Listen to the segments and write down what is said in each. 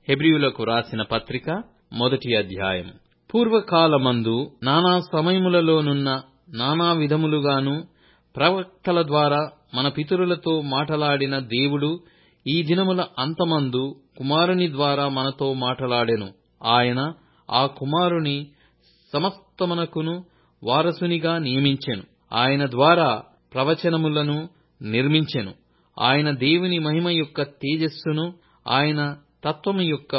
హెబ్రీయులకు రాసిన పత్రిక మొదటి అధ్యాయం పూర్వకాలమందు నానా సమయములలోనున్న నానా విధములుగాను ప్రవక్తల ద్వారా మన పితరులతో మాటలాడిన దేవుడు ఈ దినముల అంతమందు కుమారుని ద్వారా మనతో మాటలాడెను ఆయన ఆ కుమారుని సమస్తమునకును వారసునిగా నియమించెను ఆయన ద్వారా ప్రవచనములను నిర్మించెను ఆయన దేవుని మహిమ యొక్క తేజస్సును ఆయన తత్వము యొక్క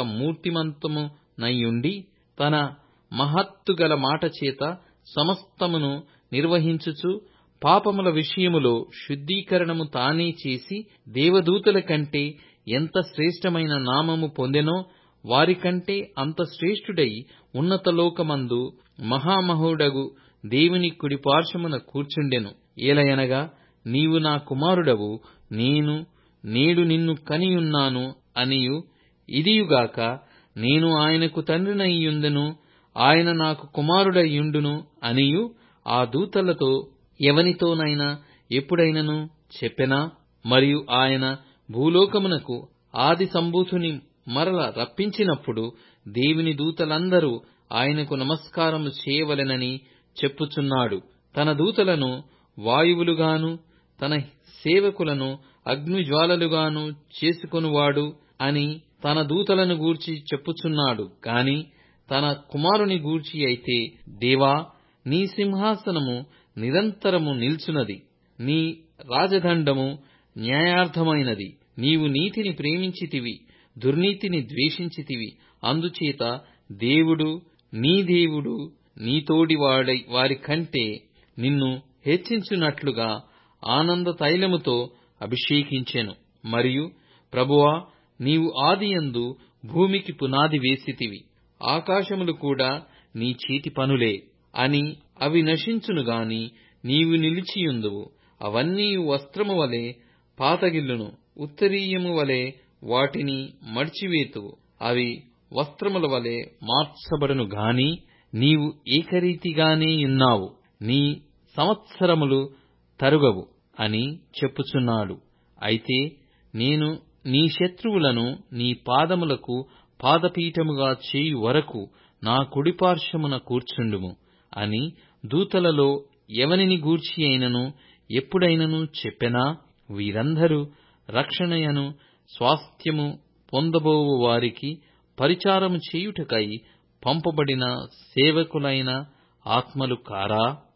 మూర్తిమంతమునయుండి తన మహత్తు గల మాట చేత సమస్తమును నిర్వహించుచు పాపముల విషయములో శుద్ధీకరణము తానే చేసి దేవదూతల కంటే ఎంత శ్రేష్టమైన నామము పొందెనో వారికంటే అంత శ్రేష్ఠుడై ఉన్నత లోకమందు మహామహుడగు దేవుని కుడిపార్శ్వమున కూర్చుండెను ఏలయనగా నీవు నా కుమారుడవు నేను నేడు నిన్ను కనియున్నాను అనియు ఇదియుగాక నేను ఆయనకు తండ్రినయ్యుందును ఆయన నాకు కుమారుడయ్యుండును అనియు ఆ దూతలతో ఎవనితోనైనా ఎప్పుడైనను చెప్పెనా మరియు ఆయన భూలోకమునకు ఆది సంభూతుని మరల రప్పించినప్పుడు దేవుని దూతలందరూ ఆయనకు నమస్కారము చేయవలెనని చెప్పుచున్నాడు తన దూతలను వాయువులుగాను తన సేవకులను అగ్నిజ్వాలలుగాను చేసుకొనువాడు అని తన దూతలను గూర్చి చెప్పుచున్నాడు గాని తన కుమారుని గూర్చి అయితే దేవా నీ సింహాసనము నిరంతరము నిల్చున్నది నీ రాజదండము న్యాయార్థమైనది నీవు నీతిని ప్రేమించితివి దుర్నీతిని ద్వేషించితివి అందుచేత దేవుడు నీ దేవుడు నీతోడి వాడై వారి కంటే నిన్ను హెచ్చించున్నట్లుగా ఆనంద తైలముతో అభిషేకించెను మరియు ప్రభువా నీవు ఆదియందు భూమికి పునాది వేసితివి ఆకాశములు కూడా నీ చేతి పనులే అని అవి నశించును గాని నీవు నిలిచియుందువు అవన్నీ వస్త్రము వలె పాతగిల్లును ఉత్తరీయము వలె వాటిని మడిచివేతువు అవి వస్త్రముల వలె మార్చబడును గాని నీవు ఏకరీతిగానే యున్నావు నీ సంవత్సరములు తరుగవు అని చెప్పుచున్నాడు అయితే నేను నీ శత్రువులను నీ పాదములకు పాదపీఠముగా చేయు వరకు నా కుడిపార్శ్వమున కూర్చుండుము అని దూతలలో ఎవనిని గూర్చి అయినను ఎప్పుడైనను చెప్పెనా వీరందరూ రక్షణయను స్వాస్థ్యము పొందబోవు వారికి పరిచారము చేయుటకై పంపబడిన సేవకులైన ఆత్మలు కారా